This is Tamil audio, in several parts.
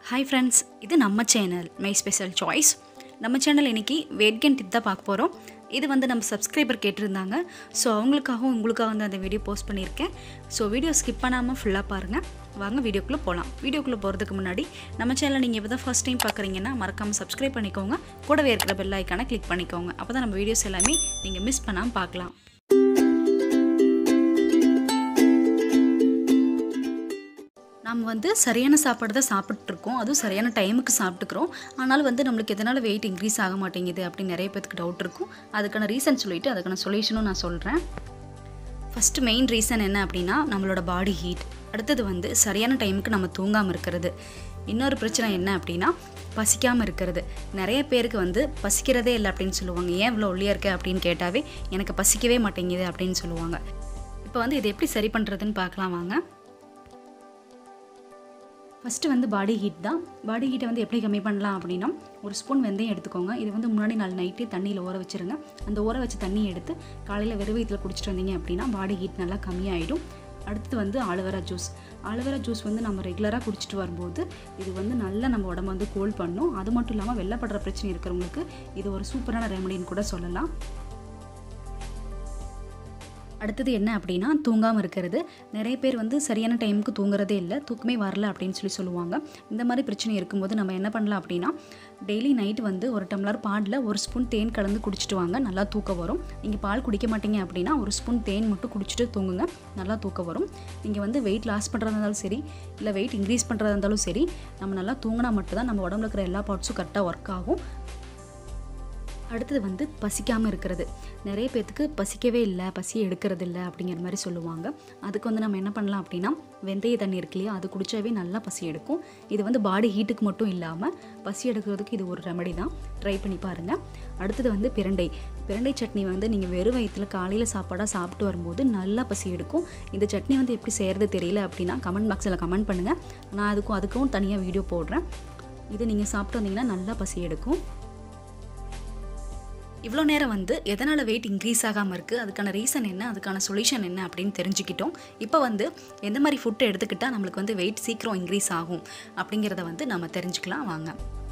ஹாய் ஃப்ரெண்ட்ஸ் இது நம்ம சேனல் மை ஸ்பெஷல் சாய்ஸ் நம்ம சேனல் இன்னைக்கு வெயிட் கெயின் டிப் தான் பார்க்க போகிறோம் இது வந்து நம்ம சப்ஸ்கிரைபர் கேட்டிருந்தாங்க ஸோ அவங்களுக்காகவும் உங்களுக்காக வந்து அந்த வீடியோ போஸ்ட் பண்ணியிருக்கேன் ஸோ வீடியோ ஸ்கிப் பண்ணாமல் ஃபுல்லாக பாருங்கள் வாங்க வீடியோக்குள்ளே போகலாம் வீடியோக்குள்ளே போகிறதுக்கு முன்னாடி நம்ம சேனலை நீங்கள் இப்போ தான் ஃபஸ்ட் டைம் பார்க்குறீங்கன்னா மறக்காமல் சப்ஸ்கிரைப் பண்ணிக்கோங்க கூடவே இருக்கிற பெல் ஐக்கானை கிளிக் பண்ணிக்கோங்க அப்போ தான் நம்ம வீடியோஸ் எல்லாமே நீங்கள் மிஸ் பண்ணாமல் பார்க்கலாம் நம்ம வந்து சரியான சாப்பாடு தான் சாப்பிட்ருக்கோம் அதுவும் சரியான டைமுக்கு சாப்பிட்டுக்கிறோம் ஆனாலும் வந்து நம்மளுக்கு எதனால் வெயிட் இன்க்ரீஸ் ஆக மாட்டேங்குது அப்படின்னு நிறைய பேருக்கு டவுட் இருக்கும் அதுக்கான ரீசன் சொல்லிவிட்டு அதுக்கான சொல்யூஷனும் நான் சொல்கிறேன் ஃபஸ்ட்டு மெயின் ரீசன் என்ன அப்படின்னா நம்மளோட பாடி ஹீட் அடுத்தது வந்து சரியான டைமுக்கு நம்ம தூங்காமல் இருக்கிறது இன்னொரு பிரச்சனை என்ன அப்படின்னா பசிக்காமல் இருக்கிறது நிறைய பேருக்கு வந்து பசிக்கிறதே இல்லை அப்படின்னு சொல்லுவாங்க ஏன் இவ்வளோ ஒல்லியாக இருக்க அப்படின்னு கேட்டாவே எனக்கு பசிக்கவே மாட்டேங்குது அப்படின்னு சொல்லுவாங்க இப்போ வந்து இதை எப்படி சரி பண்ணுறதுன்னு பார்க்கலாம் வாங்க ஃபஸ்ட்டு வந்து பாடி ஹீட் தான் பாடி ஹீட்டை வந்து எப்படி கம்மி பண்ணலாம் அப்படின்னா ஒரு ஸ்பூன் வெந்தயம் எடுத்துக்கோங்க இது வந்து முன்னாடி நாள் நைட்டே தண்ணியில் ஊற வச்சுருங்க அந்த ஊற வச்ச தண்ணியை எடுத்து காலையில் வெறும் வயிற்றில் குடிச்சிட்டு வந்தீங்க அப்படின்னா பாடி ஹீட் நல்லா கம்மியாயிடும் அடுத்து வந்து ஆலுவேரா ஜூஸ் ஆலுவேரா ஜூஸ் வந்து நம்ம ரெகுலராக குடிச்சிட்டு வரும்போது இது வந்து நல்லா நம்ம உடம்பு வந்து கோல்ட் பண்ணும் அது மட்டும் இல்லாமல் வெள்ளப்படுற பிரச்சனை இருக்கிறவங்களுக்கு இது ஒரு சூப்பரான ரெமடின்னு கூட சொல்லலாம் அடுத்தது என்ன அப்படின்னா தூங்காமல் இருக்கிறது நிறைய பேர் வந்து சரியான டைமுக்கு தூங்குறதே இல்லை தூக்கமே வரல அப்படின்னு சொல்லி சொல்லுவாங்க இந்த மாதிரி பிரச்சனை இருக்கும்போது நம்ம என்ன பண்ணலாம் அப்படின்னா டெய்லி நைட் வந்து ஒரு டம்ளர் பாலில் ஒரு ஸ்பூன் தேன் கலந்து குடிச்சிட்டு வாங்க நல்லா தூக்கம் வரும் நீங்கள் பால் குடிக்க மாட்டீங்க அப்படின்னா ஒரு ஸ்பூன் தேன் மட்டும் குடிச்சிட்டு தூங்குங்க நல்லா தூக்கம் வரும் நீங்கள் வந்து வெயிட் லாஸ் பண்ணுறதா இருந்தாலும் சரி இல்லை வெயிட் இன்க்ரீஸ் பண்ணுறதா இருந்தாலும் சரி நம்ம நல்லா தூங்கினா மட்டும்தான் நம்ம உடம்புல இருக்கிற எல்லா பார்ட்ஸும் கரெக்டாக ஒர்க் ஆகும் அடுத்தது வந்து பசிக்காமல் இருக்கிறது நிறைய பேர்த்துக்கு பசிக்கவே இல்லை பசி எடுக்கிறது இல்லை அப்படிங்கிற மாதிரி சொல்லுவாங்க அதுக்கு வந்து நம்ம என்ன பண்ணலாம் அப்படின்னா வெந்தய தண்ணி இருக்கு இல்லையா அது குடித்தாவே நல்லா பசி எடுக்கும் இது வந்து பாடி ஹீட்டுக்கு மட்டும் இல்லாமல் பசி எடுக்கிறதுக்கு இது ஒரு ரெமடி தான் ட்ரை பண்ணி பாருங்கள் அடுத்தது வந்து பிரண்டை பிரண்டை சட்னி வந்து நீங்கள் வெறும் வயிற்றில் காலையில் சாப்பாடாக சாப்பிட்டு வரும்போது நல்லா பசி எடுக்கும் இந்த சட்னி வந்து எப்படி செய்கிறது தெரியல அப்படின்னா கமெண்ட் பாக்ஸில் கமெண்ட் பண்ணுங்கள் நான் அதுக்கும் அதுக்கும் தனியாக வீடியோ போடுறேன் இது நீங்கள் சாப்பிட்டு வந்தீங்கன்னா நல்லா பசி எடுக்கும் இவ்வளோ நேரம் வந்து எதனால் வெயிட் இன்க்ரீஸ் ஆகாமல் இருக்குது அதுக்கான ரீசன் என்ன அதுக்கான சொல்யூஷன் என்ன அப்படின்னு தெரிஞ்சுக்கிட்டோம் இப்போ வந்து எந்த மாதிரி ஃபுட்டை எடுத்துக்கிட்டால் நம்மளுக்கு வந்து வெயிட் சீக்கிரம் இன்க்ரீஸ் ஆகும் அப்படிங்கிறத வந்து நம்ம தெரிஞ்சுக்கலாம் வாங்க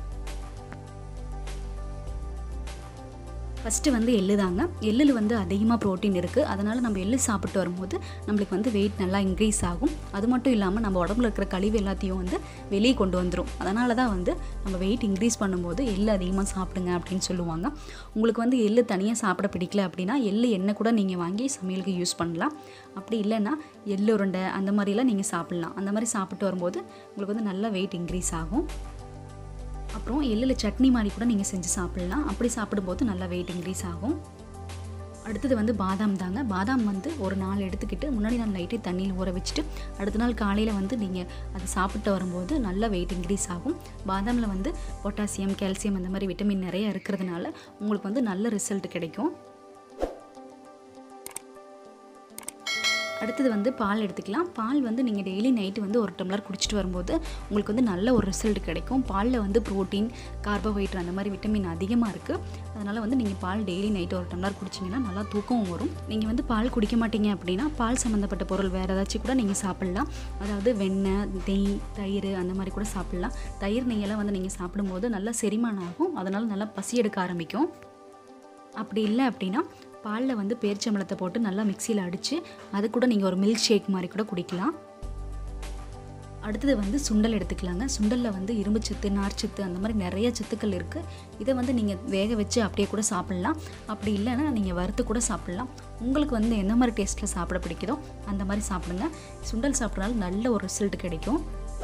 ஃபஸ்ட்டு வந்து எள்ளு தாங்க எள்ளில் வந்து அதிகமாக ப்ரோட்டீன் இருக்குது அதனால் நம்ம எள்ளு சாப்பிட்டு வரும்போது நம்மளுக்கு வந்து வெயிட் நல்லா இன்க்ரீஸ் ஆகும் அது மட்டும் இல்லாமல் நம்ம உடம்புல இருக்கிற கழிவு எல்லாத்தையும் வந்து வெளியே கொண்டு வந்துடும் அதனால தான் வந்து நம்ம வெயிட் இன்க்ரீஸ் பண்ணும்போது எள்ளு அதிகமாக சாப்பிடுங்க அப்படின்னு சொல்லுவாங்க உங்களுக்கு வந்து எள்ளு தனியாக சாப்பிட பிடிக்கல அப்படின்னா எள்ளு எண்ணெய் கூட நீங்கள் வாங்கி சமையலுக்கு யூஸ் பண்ணலாம் அப்படி இல்லைன்னா எள்ளு உருண்டை அந்த மாதிரிலாம் நீங்கள் சாப்பிட்லாம் அந்த மாதிரி சாப்பிட்டு வரும்போது உங்களுக்கு வந்து நல்லா வெயிட் இன்க்ரீஸ் ஆகும் அப்புறம் எள்ளில் சட்னி மாதிரி கூட நீங்கள் செஞ்சு சாப்பிட்லாம் அப்படி சாப்பிடும்போது நல்லா வெயிட் இன்க்ரீஸ் ஆகும் அடுத்தது வந்து பாதாம் தாங்க பாதாம் வந்து ஒரு நாள் எடுத்துக்கிட்டு முன்னாடி நாள் நைட்டே தண்ணியில் ஊற வச்சுட்டு அடுத்த நாள் காலையில் வந்து நீங்கள் அதை சாப்பிட்டு வரும்போது நல்லா வெயிட் இன்க்ரீஸ் ஆகும் பாதாமில் வந்து பொட்டாசியம் கால்சியம் அந்த மாதிரி விட்டமின் நிறைய இருக்கிறதுனால உங்களுக்கு வந்து நல்ல ரிசல்ட் கிடைக்கும் அடுத்தது வந்து பால் எடுத்துக்கலாம் பால் வந்து நீங்கள் டெய்லி நைட்டு வந்து ஒரு டம்ளர் குடிச்சிட்டு வரும்போது உங்களுக்கு வந்து நல்ல ஒரு ரிசல்ட் கிடைக்கும் பாலில் வந்து ப்ரோட்டீன் கார்போஹைட்ரேட் அந்த மாதிரி விட்டமின் அதிகமாக இருக்குது அதனால் வந்து நீங்கள் பால் டெய்லி நைட்டு ஒரு டம்ளர் குடிச்சிங்கன்னா நல்லா தூக்கம் வரும் நீங்கள் வந்து பால் குடிக்க மாட்டீங்க அப்படின்னா பால் சம்மந்தப்பட்ட பொருள் வேறு ஏதாச்சும் கூட நீங்கள் சாப்பிட்லாம் அதாவது வெண்ணெய் நெய் தயிர் அந்த மாதிரி கூட சாப்பிட்லாம் தயிர் நெய்யெல்லாம் வந்து நீங்கள் சாப்பிடும்போது நல்லா செரிமானம் ஆகும் அதனால் நல்லா பசி எடுக்க ஆரம்பிக்கும் அப்படி இல்லை அப்படின்னா பாலில் வந்து பேரிச்சம்பழத்தை போட்டு நல்லா மிக்சியில் அடித்து அது கூட நீங்கள் ஒரு மில்க் ஷேக் மாதிரி கூட குடிக்கலாம் அடுத்தது வந்து சுண்டல் எடுத்துக்கலாங்க சுண்டலில் வந்து இரும்புச்சத்து நார்ச்சத்து அந்த மாதிரி நிறைய சத்துக்கள் இருக்குது இதை வந்து நீங்கள் வேக வச்சு அப்படியே கூட சாப்பிட்லாம் அப்படி இல்லைன்னா நீங்கள் வறுத்து கூட சாப்பிட்லாம் உங்களுக்கு வந்து எந்த மாதிரி டேஸ்ட்டில் சாப்பிட பிடிக்குதோ அந்த மாதிரி சாப்பிடுங்க சுண்டல் சாப்பிட்றனால நல்ல ஒரு ரிசல்ட் கிடைக்கும்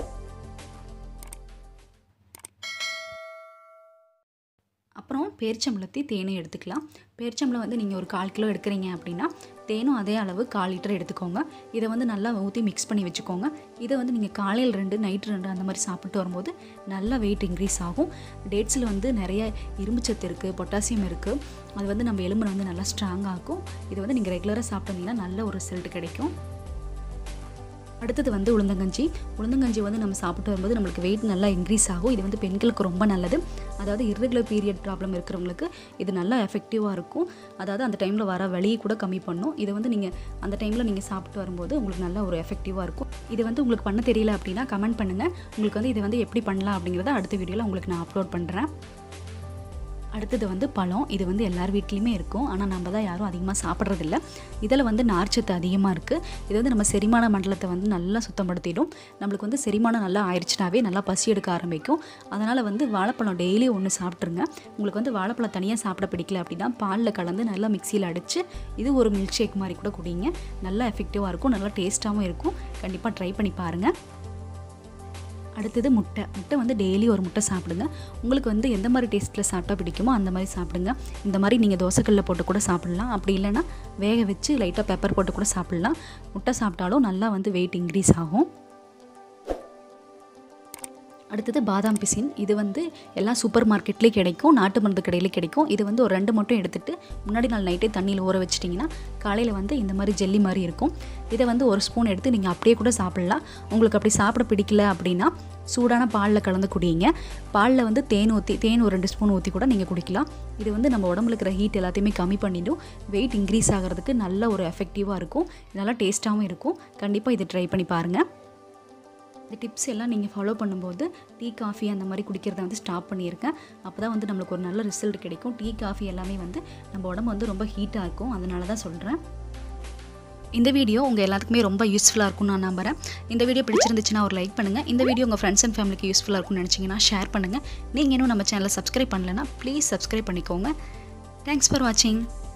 அப்புறம் பேரிச்சம்பழத்தை தேனும் எடுத்துக்கலாம் பேரிச்சம்பழம் வந்து நீங்கள் ஒரு கால் கிலோ எடுக்கிறீங்க அப்படின்னா தேனும் அதே அளவு கால் லிட்டர் எடுத்துக்கோங்க இதை வந்து நல்லா ஊற்றி மிக்ஸ் பண்ணி வச்சுக்கோங்க இதை வந்து நீங்கள் காலையில் ரெண்டு நைட்டு ரெண்டு அந்த மாதிரி சாப்பிட்டு வரும்போது நல்லா வெயிட் இன்க்ரீஸ் ஆகும் டேட்ஸில் வந்து நிறைய இரும்புச்சத்து இருக்குது பொட்டாசியம் இருக்குது அது வந்து நம்ம எலும்புரை வந்து நல்லா ஸ்ட்ராங் ஆகும் இதை வந்து நீங்கள் ரெகுலராக சாப்பிட்டீங்கன்னா நல்ல ஒரு ரிசல்ட் கிடைக்கும் அடுத்தது வந்து உளுந்தங்கஞ்சி உளுந்தங்கஞ்சி வந்து நம்ம சாப்பிட்டு வரும்போது நம்மளுக்கு வெயிட் நல்லா இன்க்ரீஸ் ஆகும் இது வந்து பெண்களுக்கு ரொம்ப நல்லது அதாவது irregular பீரியட் ப்ராப்ளம் இருக்கிறவங்களுக்கு இது நல்லா எஃபெக்டிவாக இருக்கும் அதாவது அந்த டைமில் வர வலியை கூட கம்மி பண்ணும் இதை வந்து நீங்கள் அந்த டைமில் நீங்கள் சாப்பிட்டு வரும்போது உங்களுக்கு நல்ல ஒரு எஃபெக்டிவாக இருக்கும் இது வந்து உங்களுக்கு பண்ண தெரியல அப்படின்னா கமெண்ட் பண்ணுங்கள் உங்களுக்கு வந்து இது வந்து எப்படி பண்ணலாம் அப்படிங்கிறத அடுத்த வீடியோவில் உங்களுக்கு நான் அப்லோட் பண்ணுறேன் அடுத்தது வந்து பழம் இது வந்து எல்லார் வீட்லேயுமே இருக்கும் ஆனால் நம்ம தான் யாரும் அதிகமாக சாப்பிட்றதில்ல இதில் வந்து நார்ச்சத்து அதிகமாக இருக்குது இது வந்து நம்ம செரிமான மண்டலத்தை வந்து நல்லா சுத்தப்படுத்திடும் நம்மளுக்கு வந்து செரிமானம் நல்லா ஆயிடுச்சுனாவே நல்லா பசி எடுக்க ஆரம்பிக்கும் அதனால் வந்து வாழைப்பழம் டெய்லி ஒன்று சாப்பிட்ருங்க உங்களுக்கு வந்து வாழைப்பழம் தனியாக சாப்பிட பிடிக்கல அப்படின்னா பாலில் கலந்து நல்லா மிக்சியில் அடித்து இது ஒரு மில்க் ஷேக் மாதிரி கூட குடிங்க நல்லா எஃபெக்டிவாக இருக்கும் நல்லா டேஸ்ட்டாகவும் இருக்கும் கண்டிப்பாக ட்ரை பண்ணி பாருங்கள் அடுத்தது முட்டை முட்டை வந்து டெய்லி ஒரு முட்டை சாப்பிடுங்க உங்களுக்கு வந்து எந்த மாதிரி டேஸ்ட்டில் சாப்பிட்டா பிடிக்குமோ அந்த மாதிரி சாப்பிடுங்க இந்த மாதிரி நீங்கள் தோசைக்கல்லில் போட்டு கூட சாப்பிட்லாம் அப்படி இல்லைன்னா வேக வச்சு லைட்டாக பெப்பர் போட்டு கூட சாப்பிட்லாம் முட்டை சாப்பிட்டாலும் நல்லா வந்து வெயிட் இன்க்ரீஸ் ஆகும் அடுத்தது பாதாம் பிசின் இது வந்து எல்லா சூப்பர் மார்க்கெட்லேயும் கிடைக்கும் நாட்டு மருந்து கடையில கிடைக்கும் இது வந்து ஒரு ரெண்டு மட்டும் எடுத்துட்டு முன்னாடி நாள் நைட்டே தண்ணியில் ஊற வச்சிட்டிங்கன்னா காலையில் வந்து இந்த மாதிரி ஜெல்லி மாதிரி இருக்கும் இதை வந்து ஒரு ஸ்பூன் எடுத்து நீங்கள் அப்படியே கூட சாப்பிட்லாம் உங்களுக்கு அப்படி சாப்பிட பிடிக்கல அப்படின்னா சூடான பாலில் கலந்து குடிங்க பாலில் வந்து தேன் ஊற்றி தேன் ஒரு ரெண்டு ஸ்பூன் ஊற்றி கூட நீங்கள் குடிக்கலாம் இது வந்து நம்ம உடம்புல இருக்கிற ஹீட் எல்லாத்தையுமே கம்மி பண்ணிடும் வெயிட் இன்க்ரீஸ் ஆகிறதுக்கு நல்ல ஒரு எஃபெக்டிவாக இருக்கும் நல்லா டேஸ்ட்டாகவும் இருக்கும் கண்டிப்பாக இதை ட்ரை பண்ணி பாருங்கள் இந்த டிப்ஸ் எல்லாம் நீங்கள் ஃபாலோ பண்ணும்போது டீ காஃபி அந்த மாதிரி குடிக்கிறத வந்து ஸ்டாப் பண்ணியிருக்கேன் அப்போ தான் வந்து நம்மளுக்கு ஒரு நல்ல ரிசல்ட் கிடைக்கும் டீ காஃபி எல்லாமே வந்து நம்ம உடம்பு வந்து ரொம்ப ஹீட்டாக இருக்கும் அதனால தான் சொல்கிறேன் இந்த வீடியோ உங்கள் எல்லாத்துக்குமே ரொம்ப யூஸ்ஃபுல்லாக இருக்கும்னு நான் நம்புறேன் இந்த வீடியோ பிடிச்சிருந்துச்சுன்னா ஒரு லைக் பண்ணுங்கள் இந்த வீடியோ உங்கள் ஃப்ரெண்ட்ஸ் அண்ட் ஃபேமிலிக்கு யூஸ்ஃபுல்லாக இருக்கும்னு நினச்சிங்கன்னா ஷேர் பண்ணுங்கள் நீங்கள் இன்னும் நம்ம சேனலை சப்ஸ்கிரைப் பண்ணலைன்னா ப்ளீஸ் சப்ஸ்கிரைப் பண்ணிக்கோங்க தேங்க்ஸ் ஃபார் வாட்சிங்